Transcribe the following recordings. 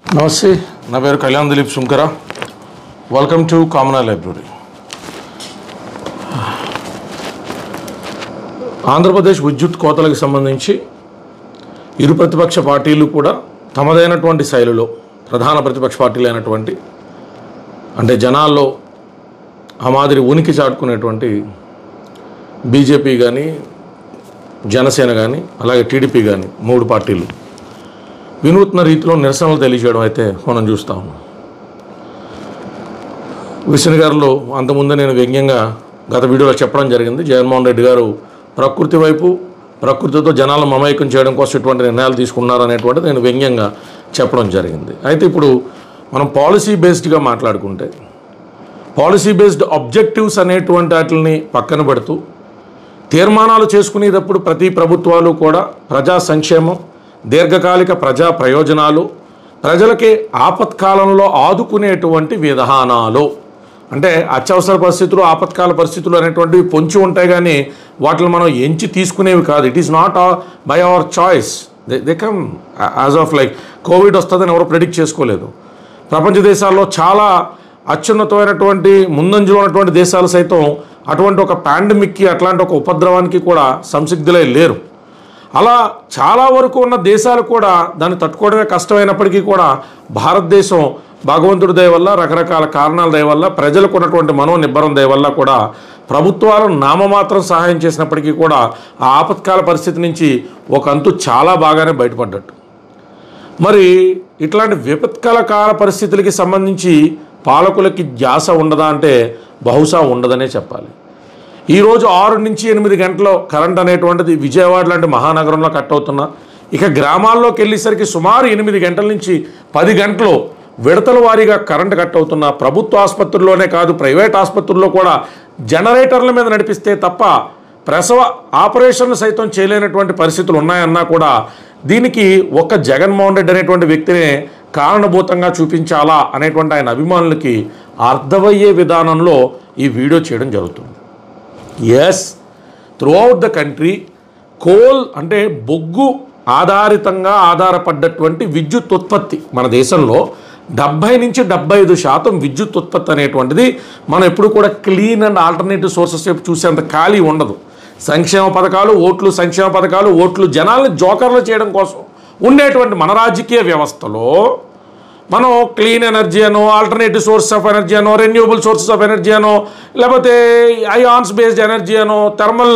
నమస్తే నా పేరు Kalyan Dilip Shunkara welcome to Kamana library Andhra Pradesh విద్యుత్ కోతలకు సంబంధించి ఇరు ప్రతిపక్ష పార్టీలు కూడా తమదైనటువంటి శైలిలో ప్రధాన ప్రతిపక్ష పార్టీలు అయినటువంటి అంటే జనాల్లో ఆ మాదిరి ఉనికి చాటుకునేటువంటి బీజేపీ కానీ జనసేన కానీ అలాగే టీడీపీ కానీ మూడు పార్టీలు వినూత్న రీతిలో నిరసనలు తెలియజేయడం అయితే మనం చూస్తా ఉన్నాం విష్ణు గారిలో అంతకుముందే నేను వ్యంగ్యంగా గత వీడియోలో చెప్పడం జరిగింది జగన్మోహన్ రెడ్డి గారు ప్రకృతి వైపు ప్రకృతితో జనాలను మమైకం చేయడం కోసం ఇటువంటి నిర్ణయాలు తీసుకున్నారు అనేటువంటిది నేను వ్యంగ్యంగా చెప్పడం జరిగింది అయితే ఇప్పుడు మనం పాలసీ బేస్డ్గా మాట్లాడుకుంటే పాలసీ బేస్డ్ ఆబ్జెక్టివ్స్ అనేటువంటి వాటిని పక్కన పెడుతూ తీర్మానాలు చేసుకునేటప్పుడు ప్రతి ప్రభుత్వాలు కూడా ప్రజా సంక్షేమం దీర్ఘకాలిక ప్రజా ప్రయోజనాలు ప్రజలకి ఆపత్కాలంలో ఆదుకునేటువంటి విధానాలు అంటే అత్యవసర పరిస్థితులు ఆపత్కాల పరిస్థితులు అనేటువంటివి పొంచి ఉంటాయి కానీ వాటిని మనం ఎంచి తీసుకునేవి కాదు it is not by our choice they they come as of like Covid వస్తుందని ఎవరు ప్రిడిక్ట్ చేసుకోలేదు ప్రపంచ దేశాల్లో చాలా అత్యున్నతమైనటువంటి ముందంజలో ఉన్నటువంటి దేశాలు సైతం అటువంటి ఒక పాండమిక్కి అట్లాంటి ఒక ఉపద్రవానికి కూడా సంసిగ్ధులై లేరు అలా చాలా వరకు ఉన్న దేశాలు కూడా దాన్ని తట్టుకోవడమే కష్టమైనప్పటికీ కూడా భారతదేశం భగవంతుడి దయ వల్ల రకరకాల కారణాల దయ వల్ల ప్రజలకు ఉన్నటువంటి మనోనిబ్బరం దయ వల్ల కూడా ప్రభుత్వాలు నామమాత్రం సహాయం చేసినప్పటికీ కూడా ఆ ఆపత్కాల పరిస్థితి నుంచి ఒక అంతు చాలా బాగానే బయటపడ్డట్టు మరి ఇట్లాంటి విపత్కల కాల పరిస్థితులకి సంబంధించి పాలకులకి ధ్యాస ఉండదా అంటే బహుశా ఉండదనే చెప్పాలి ఈరోజు ఆరు నుంచి ఎనిమిది గంటల కరెంట్ అనేటువంటిది విజయవాడ లాంటి మహానగరంలో కట్ అవుతున్నా ఇక గ్రామాల్లోకి వెళ్ళేసరికి సుమారు ఎనిమిది గంటల నుంచి పది గంటలు విడతల వారీగా కరెంట్ కట్ అవుతున్న ప్రభుత్వ ఆసుపత్రుల్లోనే కాదు ప్రైవేట్ ఆసుపత్రుల్లో కూడా జనరేటర్ల మీద నడిపిస్తే తప్ప ప్రసవ ఆపరేషన్లు సైతం చేయలేనటువంటి పరిస్థితులు ఉన్నాయన్నా కూడా దీనికి ఒక్క జగన్మోహన్ రెడ్డి అనేటువంటి వ్యక్తినే కారణభూతంగా చూపించాలా అనేటువంటి ఆయన అభిమానులకి అర్థమయ్యే విధానంలో ఈ వీడియో చేయడం జరుగుతుంది as throughout the country coal అంటే బొగ్గు ఆధారితంగా ఆధారపడ్డటువంటి విద్యుత్ ఉత్పత్తి మన దేశంలో డెబ్బై నుంచి డెబ్బై ఐదు శాతం విద్యుత్ ఉత్పత్తి అనేటువంటిది మనం ఎప్పుడు కూడా క్లీన్ అండ్ ఆల్టర్నేటివ్ సోర్సెస్ వైపు చూసేంత ఖాళీ ఉండదు సంక్షేమ పథకాలు ఓట్లు సంక్షేమ పథకాలు ఓట్లు జనాల్ని జోకర్లు చేయడం కోసం ఉండేటువంటి మన రాజకీయ వ్యవస్థలో మనం క్లీన్ ఎనర్జీ అనో ఆల్టర్నేటివ్ సోర్స్ ఆఫ్ ఎనర్జీ అనో రెన్యూబుల్ సోర్సెస్ ఆఫ్ ఎనర్జీ అనో లేకపోతే అయాన్స్ బేస్డ్ ఎనర్జీ అనో థర్మల్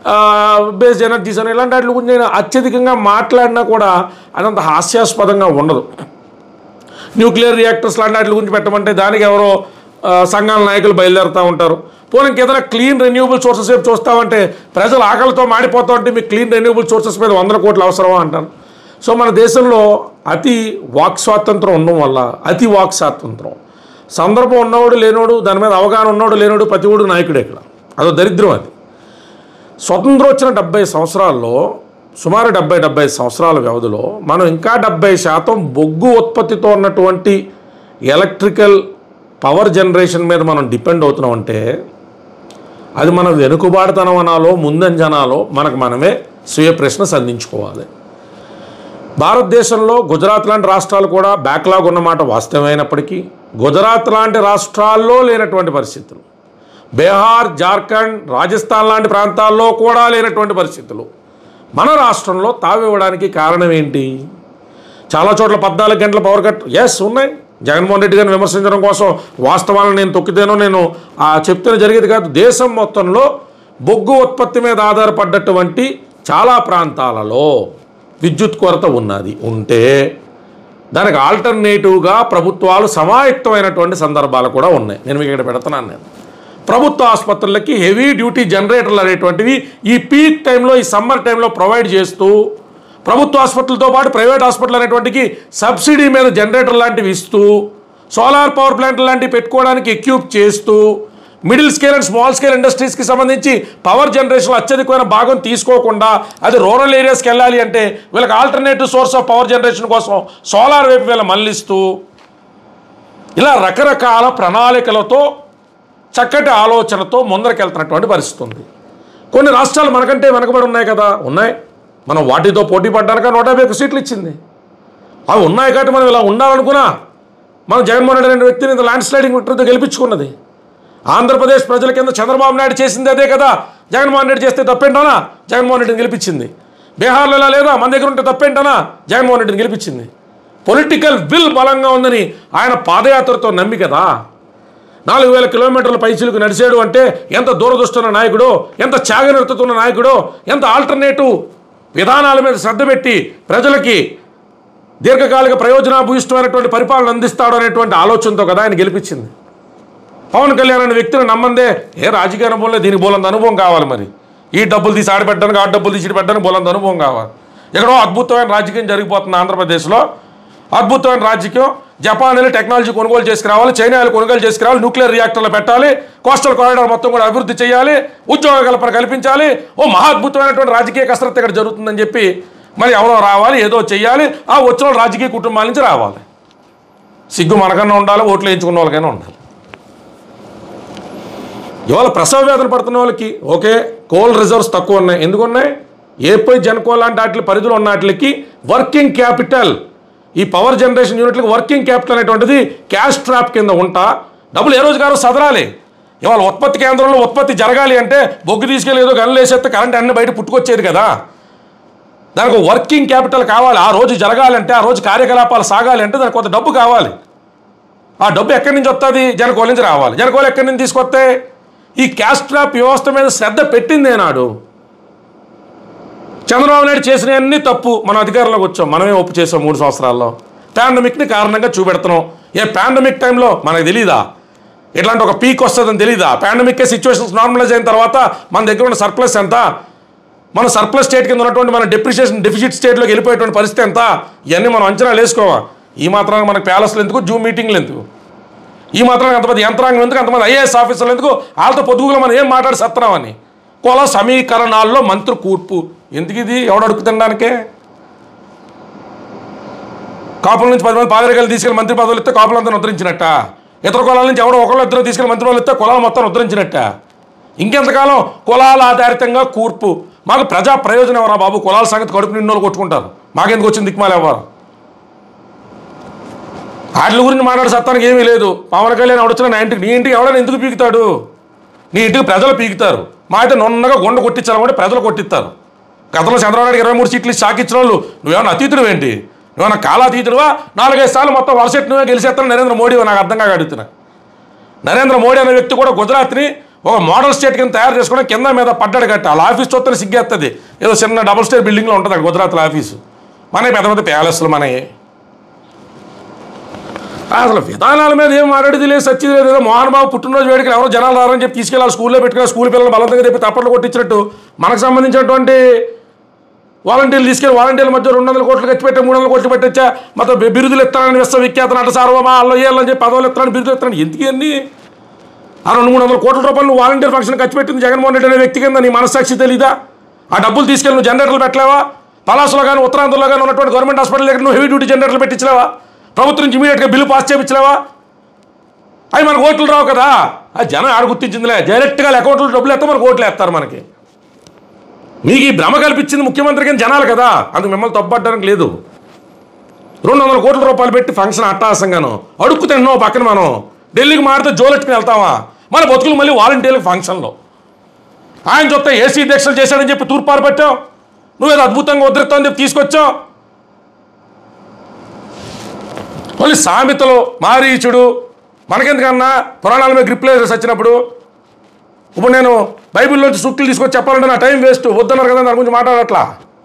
బేస్డ్ ఎనర్జీస్ అనో ఇలాంటి వాటి గురించి నేను అత్యధికంగా మాట్లాడినా కూడా అదంత హాస్యాస్పదంగా ఉండదు న్యూక్లియర్ రియాక్టర్స్ లాంటి వాటి గురించి పెట్టమంటే దానికి ఎవరో ఆ, సంఘాల నాయకులు బయలుదేరుతూ ఉంటారు పోనీ ఇంకేదైనా క్లీన్ రెన్యూబుల్ సోర్సెస్ వైపు చూస్తామంటే ప్రజలు ఆకలితో మాడిపోతూ ఉంటే మీకు క్లీన్ రెన్యూబుల్ సోర్సెస్ మీద వందల కోట్లు అవసరమా అంటారు సో మన దేశంలో అతి వాక్ స్వాతంత్రం ఉండడం వల్ల అతి వాక్ స్వాతంత్రం సందర్భం ఉన్నవాడు లేనోడు దాని మీద అవగాహన ఉన్నవాడు లేనోడు ప్రతివాడు నాయకుడే ఇక్కడ అదో దరిద్రం అది స్వతంత్రం వచ్చిన డెబ్బై సంవత్సరాల్లో సుమారు డెబ్బై డెబ్బై సంవత్సరాల వ్యవధిలో మనం ఇంకా డెబ్బై శాతం బొగ్గు ఉత్పత్తితో ఉన్నటువంటి ఎలక్ట్రికల్ పవర్ జనరేషన్ మీద మనం డిపెండ్ అవుతున్నామంటే అది మన వెనుకబాటుతనం అనాలో ముందంజనాలో మనకు మనమే స్వీయ ప్రశ్న సంధించుకోవాలి భారతదేశంలో గుజరాత్ లాంటి రాష్ట్రాలు కూడా బ్యాక్లాగ్ ఉన్నమాట వాస్తవమైనప్పటికీ గుజరాత్ లాంటి రాష్ట్రాల్లో లేనటువంటి పరిస్థితులు బీహార్ జార్ఖండ్ రాజస్థాన్ లాంటి ప్రాంతాల్లో కూడా లేనటువంటి పరిస్థితులు మన రాష్ట్రంలో తావివ్వడానికి కారణం ఏంటి చాలా చోట్ల పద్నాలుగు గంటల పవర్ కట్ ఎస్ ఉన్నాయి జగన్మోహన్ రెడ్డి గారిని విమర్శించడం కోసం వాస్తవాలను నేను తొక్కితేనో నేను ఆ చెప్తేనే జరిగేది కాదు దేశం మొత్తంలో బొగ్గు ఉత్పత్తి మీద ఆధారపడ్డటువంటి చాలా ప్రాంతాలలో విద్యుత్ కొరత ఉన్నది ఉంటే దానికి ఆల్టర్నేటివ్గా ప్రభుత్వాలు సమాయుక్తమైనటువంటి సందర్భాలు కూడా ఉన్నాయి నేను మీకు ఇక్కడ పెడుతున్నాను నేను ప్రభుత్వ ఆసుపత్రులకి హెవీ డ్యూటీ జనరేటర్లు అనేటువంటివి ఈ పీక్ టైంలో ఈ సమ్మర్ టైంలో ప్రొవైడ్ చేస్తూ ప్రభుత్వ హాస్పిటల్తో పాటు ప్రైవేట్ హాస్పిటల్ అనేటువంటికి సబ్సిడీ మీద జనరేటర్ లాంటివి ఇస్తూ సోలార్ పవర్ ప్లాంట్ లాంటివి పెట్టుకోవడానికి ఎక్యూప్ చేస్తూ middle scale and small scale ఇండస్ట్రీస్కి సంబంధించి పవర్ జనరేషన్లో అత్యధికమైన భాగం తీసుకోకుండా అది రూరల్ ఏరియాస్కి వెళ్ళాలి అంటే వీళ్ళకి alternative source of power generation కోసం సోలార్ వైపు వీళ్ళ మళ్ళిస్తూ ఇలా రకరకాల ప్రణాళికలతో చక్కటి ఆలోచనతో ముందరకెళ్తున్నటువంటి పరిస్థితి ఉంది కొన్ని రాష్ట్రాలు మనకంటే వెనకబడి ఉన్నాయి కదా ఉన్నాయి మనం వాటితో పోటీ పడ్డాక నూట యాభై ఒక్క సీట్లు ఇచ్చింది అవి ఉన్నాయి కాబట్టి మనం ఇలా ఉండాలనుకున్నా మనం జగన్మోహన్ రెడ్డి అనే వ్యక్తిని ఇంత ల్యాండ్ స్లైడింగ్ విక్టరీతో గెలిపించుకున్నది ఆంధ్రప్రదేశ్ ప్రజల కింద చంద్రబాబు నాయుడు చేసింది అదే కదా జగన్మోహన్ రెడ్డి చేస్తే తప్పేంటానా జగన్మోహన్ రెడ్డిని గెలిపించింది బీహార్లో ఇలా లేదా మన దగ్గర ఉంటే తప్పేంటానా జగన్మోహన్ రెడ్డిని గెలిపించింది పొలిటికల్ విల్ బలంగా ఉందని ఆయన పాదయాత్రతో నమ్మి కదా నాలుగు వేల కిలోమీటర్ల పైసలకు నడిచాడు అంటే ఎంత దూరదృష్టున్న నాయకుడో ఎంత త్యాగనిర్తున్న నాయకుడో ఎంత ఆల్టర్నేటివ్ విధానాల మీద శ్రద్ధ పెట్టి ప్రజలకి దీర్ఘకాలిక ప్రయోజనాభూయిష్టమైనటువంటి పరిపాలన అందిస్తాడు అనేటువంటి ఆలోచనతో కదా ఆయన గెలిపించింది పవన్ కళ్యాణ్ అనే వ్యక్తిని నమ్మందే ఏ రాజకీయ అనుభవంలో దీనికి బోలంత అనుభవం కావాలి మరి ఈ డబ్బులు తీసి ఆడబెట్టడానికి ఆ డబ్బులు తీసి పెట్టడానికి బోలంత అనుభవం కావాలి ఎక్కడో అద్భుతమైన రాజకీయం జరిగిపోతుంది ఆంధ్రప్రదేశ్లో అద్భుతమైన రాజకీయం జపాన్ వెళ్ళి టెక్నాలజీ కొనుగోలు చేసుకురావాలి చైనా వెళ్ళి కొనుగోలు చేసుకురావాలి న్యూక్లియర్ రియాక్టర్లు పెట్టాలి కోస్టల్ కారిడార్ మొత్తం కూడా అభివృద్ధి చేయాలి ఉద్యోగ కల్పన కల్పించాలి ఓ మహా అద్భుతమైనటువంటి రాజకీయ కసరత్తు ఇక్కడ జరుగుతుందని చెప్పి మరి ఎవరో రావాలి ఏదో చెయ్యాలి ఆ వచ్చిన వాళ్ళు రాజకీయ కుటుంబాల నుంచి రావాలి సిగ్గు మనకన్నా ఉండాలి ఓట్లు వేయించుకున్న వాళ్ళకైనా ఉండాలి ఇవాళ ప్రసవ వేదన పడుతున్న వాళ్ళకి ఓకే కోల్ రిజర్వ్స్ తక్కువ ఉన్నాయి ఎందుకు ఉన్నాయి ఏపై జనకోల్ లాంటి వాటి పరిధిలో ఉన్న వాటికి వర్కింగ్ క్యాపిటల్ ఈ పవర్ జనరేషన్ యూనిట్లకు వర్కింగ్ క్యాపిటల్ అనేటువంటిది క్యాష్ ట్రాప్ కింద ఉంటా డబ్బులు ఏ రోజు గారు సదరాలి ఇవాళ ఉత్పత్తి కేంద్రంలో ఉత్పత్తి జరగాలి అంటే బొగ్గు తీసుకెళ్ళి ఏదో గనులు వేసేస్తే కరెంట్ అన్ని బయట పుట్టుకొచ్చేది కదా దానికి వర్కింగ్ క్యాపిటల్ కావాలి ఆ రోజు జరగాలంటే ఆ రోజు కార్యకలాపాలు సాగాలి అంటే దానికి కొంత డబ్బు కావాలి ఆ డబ్బు ఎక్కడి నుంచి వస్తుంది జనకోల నుంచి రావాలి జనకోలు ఎక్కడి నుంచి తీసుకొస్తే ఈ క్యాష్ ట్రాప్ వ్యవస్థ మీద శ్రద్ధ పెట్టింది నాడు చంద్రబాబు నాయుడు చేసినవన్నీ తప్పు మనం అధికారంలోకి వచ్చాం మనమే ఒప్పు చేసాం మూడు సంవత్సరాల్లో పాండమిక్ని కారణంగా చూపెడుతున్నాం ఏ పాండమిక్ టైంలో మనకు తెలీదా ఇట్లాంటి ఒక పీక్ వస్తుందని తెలీదా పాండమిక్ సిచ్యువేషన్స్ నార్మలైజ్ అయిన తర్వాత మన దగ్గర ఉన్న సర్ప్లస్ ఎంత మన సర్ప్లస్ స్టేట్ కింద ఉన్నటువంటి మన డెప్రిషియేషన్ డెఫిసిట్ స్టేట్లోకి వెళ్ళిపోయేటువంటి పరిస్థితి ఎంత ఇవన్నీ మనం అంచనాలు వేసుకోవా ఈ మాత్రానికి మనకు ప్యాలెస్లు ఎందుకు జూమ్ మీటింగ్లు ఎందుకు ఈ మాత్రం అంతమంది యంత్రాంగం ఎందుకు అంతమంది ఐఏఎస్ ఆఫీసర్లు ఎందుకు వాళ్ళతో పొద్దుగులో మనం ఏం మాట్లాడి సత్తున్నామని కుల సమీకరణాల్లో మంత్రి కూర్పు ఎందుకు ఇది ఎవడు అడుగు తినడానికే కాపుల నుంచి పది మంది పాదరికలు తీసుకెళ్ళి మంత్రి పదవులు ఇస్తే కాపులంతా ఉద్ధరించినట్ట ఇతర కులాల నుంచి ఎవడో ఒకళ్ళు ఇద్దరు తీసుకెళ్ళి మంత్రి పదవులు ఇస్తే కులాలు మొత్తం ఉద్ధరించినట్ట ఇంకెంతకాలం కులాల ఆధారితంగా కూర్పు మాకు ప్రజా ప్రయోజనం ఎవరా బాబు కులాల సంగతి కడుపు నిన్నోళ్ళు కొట్టుకుంటారు మాకెందుకు వచ్చింది దిక్మాలు ఎవరు వాటి గురించి మాట్లాడే సత్తానికి ఏమీ లేదు పవన్ కళ్యాణ్ ఎవడొచ్చినా నా ఇంటికి నీ ఇంటికి ఎవడైనా ఎందుకు పీకుతాడు నీ ఇంటికి ప్రజలు పీకుతారు మా అయితే నున్నగా గుండ కొట్టించాలంటే ప్రజలు కొట్టిస్తారు గతంలో చంద్రబాబు నాయుడు ఇరవై మూడు సీట్లు ఇచ్చి షాకిచ్చిన వాళ్ళు నువ్వేమన్నా అతీతుడు ఏంటి నువ్వేమన్నా కాలాతీతుడువా నాలుగైదు సార్లు మొత్తం వలసెట్ నువ్వే గెలిచేస్తాను నరేంద్ర మోడీ నాకు అర్థం కాక అడుగుతున్నా నరేంద్ర మోడీ అనే వ్యక్తి కూడా గుజరాత్ని ఒక మోడల్ స్టేట్ కింద తయారు చేసుకోవడం కింద మీద పడ్డాడు కట్ట వాళ్ళ ఆఫీస్ చూస్తే సిగ్గేస్తుంది ఏదో చిన్న డబుల్ స్టేర్ బిల్డింగ్లో ఉంటుంది అక్కడ గుజరాత్లో ఆఫీసు మన పెద్ద పెద్ద ప్యాలెస్లు మనవి అసలు విధానాల మీద ఏం మాట్లాడేది లేదు సచ్చింది లేదు ఏదో మోహన్ బాబు పుట్టినరోజు వేడుకలు ఎవరో జనాలు రారని చెప్పి తీసుకెళ్ళాలి స్కూల్లో పెట్టుకుని స్కూల్ పిల్లలు బలవంతంగా చెప్పి తప్పట్లు కొట్టించినట్టు మనకు సంబంధించినటువంటి వాలంటీర్లు తీసుకెళ్ళి వాలంటీర్ల మధ్య రెండు వందల కోట్లు ఖర్చు పెట్టా మూడు వందల కోట్లు పెట్టచ్చా మొత్తం బి- బిరుదులు ఇస్తానని విశ్వవిఖ్యాత నట సార్వమా వాళ్ళు వేయాలని చెప్పి పదవులు ఇస్తానని బిరుదులు ఇస్తాను ఎందుకు అన్ని ఆ రెండు మూడు వందల కోట్ల రూపాయలు నువ్వు వాలంటీర్ ఫంక్షన్ ఖర్చు పెట్టింది జగన్మోహన్ రెడ్డి అనే వ్యక్తి కింద నీ మనస్సాక్షి తెలీదా ఆ డబ్బులు తీసుకెళ్ళి నువ్వు జనరేటర్లు పెట్టలేవా పలాసలో కానీ ఉత్తరాంధ్రలో కానీ ఉన్నటువంటి గవర్నమెంట్ హాస్పిటల్ దగ్గర నువ్వు హెవీ డ్యూటీ జనరేటర్లు పెట్టించలేవా ప్రభుత్వం నుంచి ఇమీడియట్గా బిల్లు పాస్ చేయించలేవా అవి మనకు ఓట్లు రావు కదా ఆ జనం ఆడ గుర్తించిందిలే డైరెక్ట్గా అకౌంట్లో డబ్బులు ఎత్తే మనకు ఓట్లు వేస్తారు మనకి మీకు ఈ భ్రమ కల్పించింది ముఖ్యమంత్రి కింద జనాలు కదా అందుకు మిమ్మల్ని తప్పట్టడానికి లేదు రెండు వందల కోట్ల రూపాయలు పెట్టి ఫంక్షన్ అట్టాసంగాను అడుక్కు తింటున్నావు పక్కన మనం ఢిల్లీకి మారితే జోలెట్టుకుని వెళ్తావా మన బతుకులు మళ్ళీ వాలంటీర్లకు ఫంక్షన్లో ఆయన చూస్తే ఏసీ దీక్షలు చేశాడని చెప్పి తూర్పారు పెట్టావు నువ్వేదో అద్భుతంగా ఉద్ధరిస్తావు అని చెప్పి తీసుకొచ్చావు మళ్ళీ సామెతలు మారీచుడు మనకెందుకన్నా పురాణాల మీద గ్రిప్లేసెస్ వచ్చినప్పుడు ఇప్పుడు నేను బైబిల్లోంచి సూక్తులు తీసుకొచ్చి చెప్పాలంటే నా టైం వేస్ట్ వద్దన్నారు కదా దాని గురించి మాట్లాడట్లా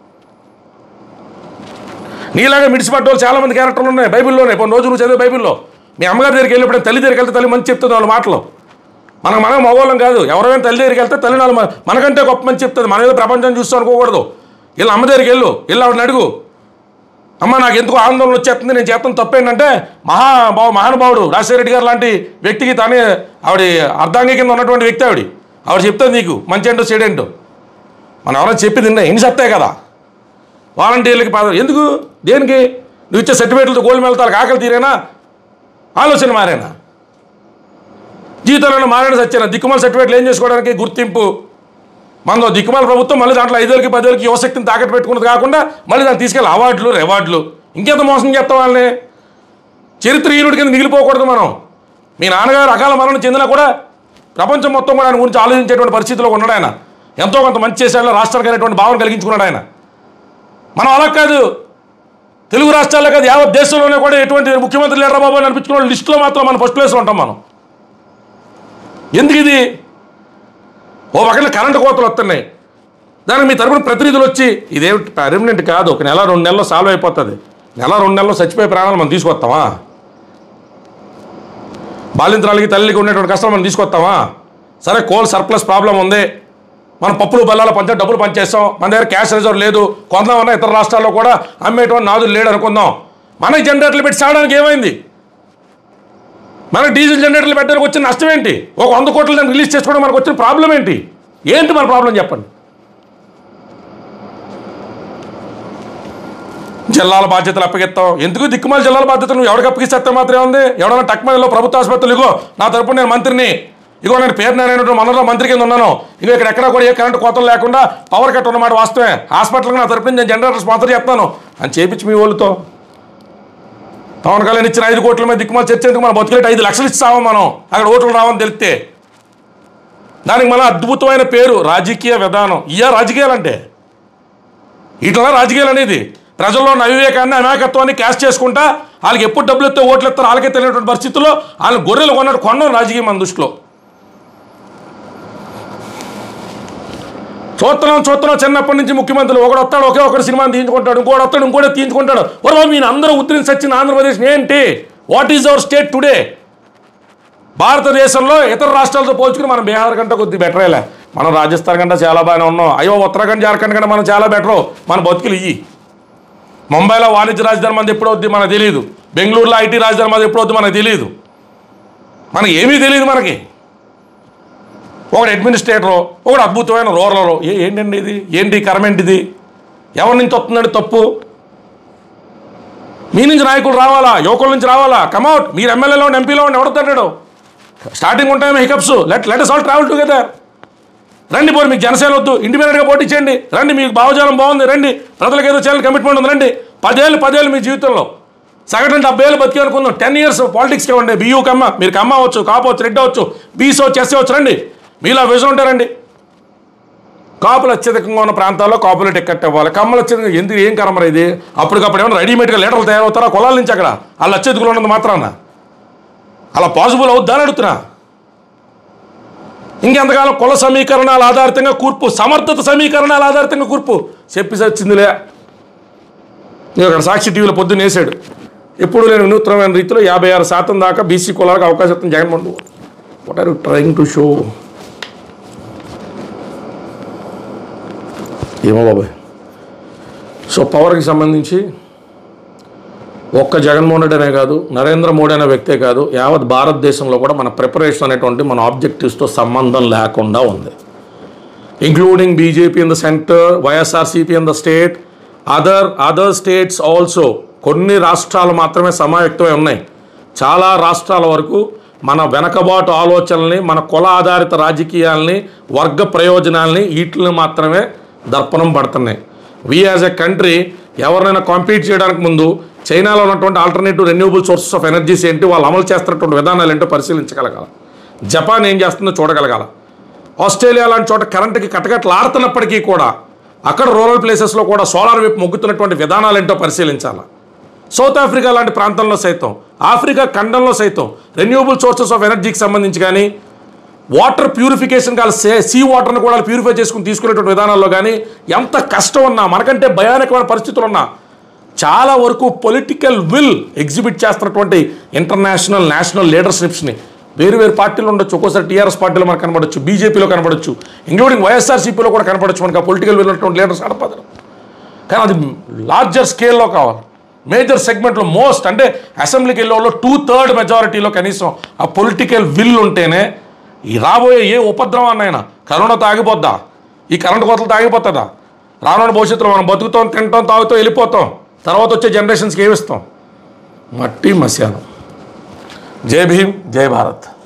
నీలాగా మిడిసిపడ్డ వాళ్ళు చాలా మంది క్యారెక్టర్లు ఉన్నాయి బైబిల్లోనే కొన్ని రోజు నువ్వు చదివే బైబిల్లో మీ అమ్మగారి దగ్గరికి వెళ్ళినప్పుడు తల్లి దగ్గరికి వెళ్తే తల్లి మంచి చెప్తుంది వాళ్ళ మాటలు మనకు మనం మగవాళ్ళం కాదు ఎవరైనా తల్లి దగ్గరికి వెళ్తే తల్లి నాలుగు మ- మనకంటే గొప్ప మంచి చెప్తుంది మన ఏదో ప్రపంచం చూస్తూ అనుకోకూడదు వీళ్ళ అమ్మ దగ్గరికి వెళ్ళు వెళ్ళి ఆవిడని అడుగు అమ్మ నాకు ఎందుకు ఆందోళన వచ్చేస్తుంది నేను చేస్తాను తప్పేంటంటే మహా బావ మహానుభావుడు రాజశేఖర రెడ్డి గారు లాంటి వ్యక్తికి తానే ఆవిడ అర్ధాంగి కింద ఉన్నటువంటి వ్యక్తి ఆవిడ ఆవిడ చెప్తుంది నీకు మంచి ఏంటో చెడేంటో మనం ఎవరైనా చెప్పి తిన్నా ఇన్ని చెప్తాయి కదా వాలంటీర్లకి పాద ఎందుకు దేనికి నువ్వు ఇచ్చే సర్టిఫికేట్లతో గోల్డ్ మెళ్తారు ఆకలి తీరేనా ఆలోచన మారేనా జీవితంలో మారేనా సచ్చేనా దిక్కుమాల సర్టిఫికేట్లు ఏం చేసుకోవడానికి గుర్తింపు మనలో దిక్కుమాల ప్రభుత్వం మళ్ళీ దాంట్లో ఐదు వేలకి పది వేలకి యువశక్తిని తాకట్టు పెట్టుకున్నది కాకుండా మళ్ళీ దాన్ని తీసుకెళ్ళి అవార్డులు రివార్డులు ఇంకెంత మోసం చేస్తాం వాళ్ళని చరిత్రహీనుడి కింద మిగిలిపోకూడదు మనం మీ నాన్నగారు అకాల మరణం చెందినా కూడా ప్రపంచం మొత్తం కూడా ఆయన గురించి ఆలోచించేటువంటి పరిస్థితిలో ఉన్నాడు ఆయన ఎంతో కొంత మంచి చేశాడు రాష్ట్రానికి అనేటువంటి భావన కలిగించుకున్నాడు ఆయన మనం అలా కాదు తెలుగు రాష్ట్రాల్లో కాదు యావత్ దేశంలోనే కూడా ఎటువంటి ముఖ్యమంత్రి లేరా బాబు అని అనిపించుకున్న లిస్టులో మాత్రం మనం ఫస్ట్ ప్లేస్లో ఉంటాం మనం ఎందుకు ఇది ఓ పక్కన కరెంటు కోతలు వస్తున్నాయి దానికి మీ తరపున ప్రతినిధులు వచ్చి ఇదేమిటి పర్మనెంట్ కాదు ఒక నెల రెండు నెలల్లో సాల్వ్ అయిపోతుంది నెల రెండు నెలల్లో చచ్చిపోయే ప్రాణాలు మనం తీసుకొస్తామా బాలింతరాలకి తల్లికి ఉండేటువంటి కష్టాలు మనం తీసుకొస్తామా సరే కోల్ సర్ప్లస్ ప్రాబ్లం ఉంది మనం పప్పులు బెల్లాల పంచ డబ్బులు పంచేస్తాం మన దగ్గర క్యాష్ రిజర్వ్ లేదు కొందామన్నా ఇతర రాష్ట్రాల్లో కూడా అమ్మేటువంటి నాదులు లేడు అనుకుందాం మనకి జనరేటర్లు పెట్టి సాగడానికి ఏమైంది మనకి డీజిల్ జనరేటర్లు పెట్టడానికి వచ్చిన నష్టం ఏంటి ఒక వంద కోట్లు దాన్ని రిలీజ్ చేసుకోవడం మనకు వచ్చిన ప్రాబ్లం ఏంటి ఏంటి మన ప్రాబ్లం చెప్పండి జిల్లాల బాధ్యతలు అప్పగిస్తాం ఎందుకు దిక్కుమాల జిల్లాల బాధ్యతలు నువ్వు ఎవరికి అప్పగిస్తే మాత్రమే ఉంది ఎవరైనా టక్మల్లో ప్రభుత్వ ఆసుపత్రులు ఇగో నా తరపున నేను మంత్రిని ఇగో నేను పేరు నారాయణ మనలో మంత్రి కింద ఉన్నాను ఇగో ఇక్కడ ఎక్కడ కూడా ఏ కరెంటు కోతలు లేకుండా పవర్ కట్ ఉన్నమాట వాస్తవమే హాస్పిటల్కి నా తరపున నేను జనరేటర్ స్పాన్సర్ చేస్తాను అని చేపించి మీ వాళ్ళతో పవన్ కళ్యాణ్ ఇచ్చిన ఐదు కోట్ల మీద దిక్కుమాల చర్చేందుకు మనం బతుకులేట ఐదు లక్షలు ఇస్తాము మనం అక్కడ ఓట్లు రావని తెలిస్తే దానికి మన అద్భుతమైన పేరు రాజకీయ విధానం ఇయా రాజకీయాలంటే ఇట్లా రాజకీయాలు అనేది ప్రజల్లో ఉన్న అవివేకాన్ని అమాయకత్వాన్ని క్యాష్ చేసుకుంటా వాళ్ళకి ఎప్పుడు డబ్బులు ఎత్తే ఓట్లు ఎత్తారో వాళ్ళకే తెలియనటువంటి పరిస్థితుల్లో వాళ్ళని గొర్రెలు కొన్నట్టు కొనడం రాజకీయం మన దృష్టిలో చూస్తున్నాం చూస్తున్నాం చిన్నప్పటి నుంచి ముఖ్యమంత్రులు ఒకడు వస్తాడు ఒకే ఒకటి సినిమాని తీయించుకుంటాడు ఇంకోటి వస్తాడు ఇంకోటి తీయించుకుంటాడు ఓ బాబు మీరు అందరూ ఉత్తరించి వచ్చిన ఆంధ్రప్రదేశ్ ఏంటి what is our state today భారతదేశంలో ఇతర రాష్ట్రాలతో పోల్చుకుని మనం బీహార్ కంటే కొద్ది బెటరేలే మనం రాజస్థాన్ కంటే చాలా బాగానే ఉన్నాం అయ్యో ఉత్తరాఖండ్ జార్ఖండ్ కంటే మనం చాలా బెటరు మన బతుకులు ఇయ్యి ముంబైలో వాణిజ్య రాజధాని మంది ఎప్పుడు వద్ది మనకు తెలియదు బెంగళూరులో ఐటీ రాజధాని మంది ఎప్పుడు వద్దు మనకు తెలియదు మనకి ఏమీ తెలియదు మనకి ఒకడు అడ్మినిస్ట్రేటరు ఒకడు అద్భుతమైన రూరలరు ఏ ఏంటండి ఇది ఏంటి కరమేంటిది ఎవరి నుంచి వస్తుందండి తప్పు మీ నుంచి నాయకులు రావాలా యువకుల నుంచి రావాలా కమౌట్ మీరు ఎమ్మెల్యేలో ఉండి ఎంపీలో ఉండి ఎవడతాడు స్టార్టింగ్ ఉంటాయి hiccups let let us all travel together రండి పోరు మీకు జనసేన వద్దు ఇండిపెండెంట్గా పోటీ చేయండి రండి మీకు భావజాలం బాగుంది రండి ప్రజలకు ఏదో చేయాలని కమిట్మెంట్ ఉంది రండి పదేళ్ళు పదేళ్ళు మీ జీవితంలో సగటున డెబ్బై ఏళ్ళు బతికి అనుకుందాం టెన్ ఇయర్స్ పాలిటిక్స్కి ఉండే బీయూ కమ్మ మీరు కమ్మ అవ్వచ్చు కాపవచ్చు రెడ్డి అవ్వచ్చు బీసీ వచ్చి ఎస్సీ అవచ్చు రండి మీలో విజన్ ఉంటారండి కాపులు అత్యధికంగా ఉన్న ప్రాంతాల్లో కాపులు టికెట్ ఇవ్వాలి కమ్మలు అత్యధికంగా ఎందుకు ఏం కరమరా ఇది అప్పటికప్పుడు ఏమైనా రెడీమేడ్గా లీటర్లు తయారవుతారా కులాల నుంచి అక్కడ వాళ్ళు అత్యధికులు ఉన్నది మాత్రాన అలా పాసిబుల్ అవుద్దా అని అడుగుతున్నా ఇంకెంతకాలం కుల సమీకరణాల ఆధారితంగా కూర్పు సమర్థత సమీకరణాల ఆధారితంగా కూర్పు చెప్పి సచ్చిందిలే నేను అక్కడ సాక్షి టీవీలో పొద్దున్న వేసాడు ఎప్పుడు నేను వినూత్నమైన రీతిలో యాభై ఆరు శాతం దాకా బీసీ కులాలకు అవకాశం ఇస్తాను Jaganmohan what are you trying to show ఏమో బాబాయ్ సో పవర్కి సంబంధించి ఒక్క జగన్మోహన్ రెడ్డి అనే కాదు నరేంద్ర మోడీ అనే వ్యక్తే కాదు యావత్ భారతదేశంలో కూడా మన ప్రిపరేషన్ అనేటువంటి మన ఆబ్జెక్టివ్స్తో సంబంధం లేకుండా ఉంది including BJP in the centre YSRCP in the state other other states also కొన్ని రాష్ట్రాలు మాత్రమే సమాయుక్తమై ఉన్నాయి చాలా రాష్ట్రాల వరకు మన వెనకబాటు ఆలోచనల్ని మన కుల ఆధారిత రాజకీయాల్ని వర్గ ప్రయోజనాల్ని వీటిని మాత్రమే దర్పణం పడుతున్నాయి వి యాజ్ ఎ కంట్రీ ఎవరినైనా కాంపీట్ చేయడానికి ముందు చైనాలో ఉన్నటువంటి alternative renewable sources of energies ఏంటి వాళ్ళు అమలు చేస్తున్నటువంటి విధానాలు ఏంటో పరిశీలించగలగాల జపాన్ ఏం చేస్తుందో చూడగలగాల ఆస్ట్రేలియా లాంటి చోట కరెంటుకి కటకట్లాడుతున్నప్పటికీ కూడా అక్కడ రూరల్ ప్లేసెస్లో కూడా సోలార్ వైపు మొగ్గుతున్నటువంటి విధానాలు ఏంటో పరిశీలించాలి సౌత్ ఆఫ్రికా లాంటి ప్రాంతంలో సైతం ఆఫ్రికా ఖండంలో సైతం రెన్యూబుల్ సోర్సెస్ ఆఫ్ ఎనర్జీకి సంబంధించి కానీ వాటర్ ప్యూరిఫికేషన్ కాదు సే సీ వాటర్ని కూడా ప్యూరిఫై చేసుకుని తీసుకునేటువంటి విధానాల్లో కానీ ఎంత కష్టం ఉన్నా మనకంటే భయానకమైన పరిస్థితులు ఉన్నా చాలా వరకు పొలిటికల్ విల్ ఎగ్జిబిట్ చేస్తున్నటువంటి ఇంటర్నేషనల్ నేషనల్ లీడర్షిప్స్ని వేరు వేరు పార్టీలు ఉండొచ్చు ఒక్కోసారి టీఆర్ఎస్ పార్టీలో మనకు కనబడచ్చు బీజేపీలో కనబడచ్చు ఇంక్లూడింగ్ వైఎస్ఆర్సీపీలో కూడా కనపడచ్చు మనకు పొలిటికల్ విల్ ఉన్నటువంటి లీడర్స్ కనపడరు కానీ అది లార్జర్ స్కేల్లో కావాలి మేజర్ సెగ్మెంట్లో మోస్ట్ అంటే అసెంబ్లీకి వెళ్ళే వాళ్ళు టూ థర్డ్ మెజారిటీలో కనీసం ఆ పొలిటికల్ విల్ ఉంటేనే ఈ రాబోయే ఏ ఉపద్రవం అన్నైనా కరోనా తాగిపోద్దా ఈ కరెంటు కోతలు తాగిపోతుందా రానున్న భవిష్యత్తులో మనం బతుకుతాం తింటాం తాగుతాం వెళ్ళిపోతాం తర్వాత వచ్చే జనరేషన్స్కి ఏమిస్తాం మట్టి మశానం జై భీమ్ జై భారత్